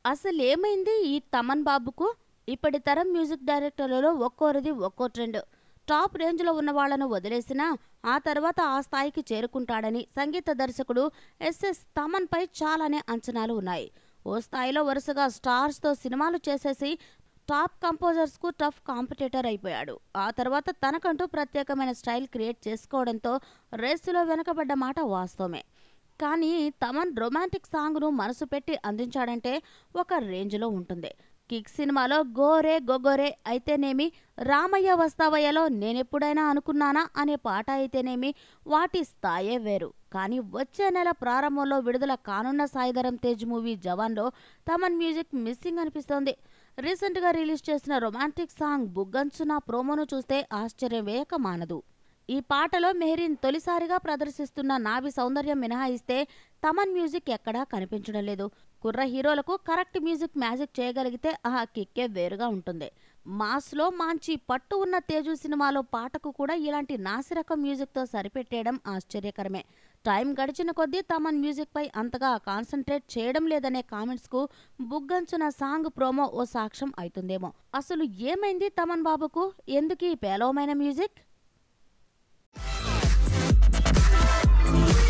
అసలు ఏమైంది ఈ తమన్ బాబుకు ఇప్పటి తరం మ్యూజిక్ డైరెక్టర్లలో ఒక్కోరిది ఒక్కో ట్రెండ్ టాప్ రేంజ్లో ఉన్న వాళ్లను వదిలేసినా ఆ తర్వాత ఆ స్థాయికి చేరుకుంటాడని సంగీత దర్శకుడు ఎస్ఎస్ తమన్పై చాలానే అంచనాలు ఉన్నాయి ఓ స్థాయిలో వరుసగా స్టార్స్తో సినిమాలు చేసేసి టాప్ కంపోజర్స్కు టఫ్ కాంపిటేటర్ అయిపోయాడు ఆ తర్వాత తనకంటూ ప్రత్యేకమైన స్టైల్ క్రియేట్ చేసుకోవడంతో రేసులో వెనకబడ్డ మాట వాస్తవమే కానీ తమన్ రొమాంటిక్ సాంగ్ను మనసు పెట్టి అందించాడంటే ఒక రేంజ్లో ఉంటుంది కిక్ సినిమాలో గోరే గొగోరే అయితేనేమి రామయ్య వస్తావయ్యలో నేనెప్పుడైనా అనుకున్నానా అనే పాట అయితేనేమి వాటి స్థాయే వేరు కానీ వచ్చే నెల ప్రారంభంలో విడుదల కానున్న Sai Dharam Tej movie జవాన్లో Thaman music missing అనిపిస్తోంది రీసెంట్గా రిలీజ్ చేసిన రొమాంటిక్ సాంగ్ బుగ్గంచున ప్రోమోను చూస్తే ఆశ్చర్యం వేయక మానదు ఈ పాటలో మెహరీన్ తొలిసారిగా ప్రదర్శిస్తున్న నావి సౌందర్యం మినహాయిస్తే తమన్ మ్యూజిక్ ఎక్కడా కనిపించడం లేదు కుర్ర హీరోలకు కరెక్ట్ మ్యూజిక్ మ్యాజిక్ చేయగలిగితే ఆ కిక్కే వేరుగా ఉంటుంది మాస్లో మంచి పట్టు ఉన్న తేజు సినిమాలో పాటకు కూడా ఇలాంటి నాసిరకం మ్యూజిక్తో సరిపెట్టేయడం ఆశ్చర్యకరమే టైం గడిచిన కొద్దీ తమన్ మ్యూజిక్పై అంతగా కాన్సన్ట్రేట్ చేయడం లేదనే కామెంట్స్కు బుగ్గంచున సాంగ్ ప్రోమో ఓ సాక్ష్యం అవుతుందేమో అసలు ఏమైంది తమన్ బాబుకు ఎందుకు ఈ పేలవమైన మ్యూజిక్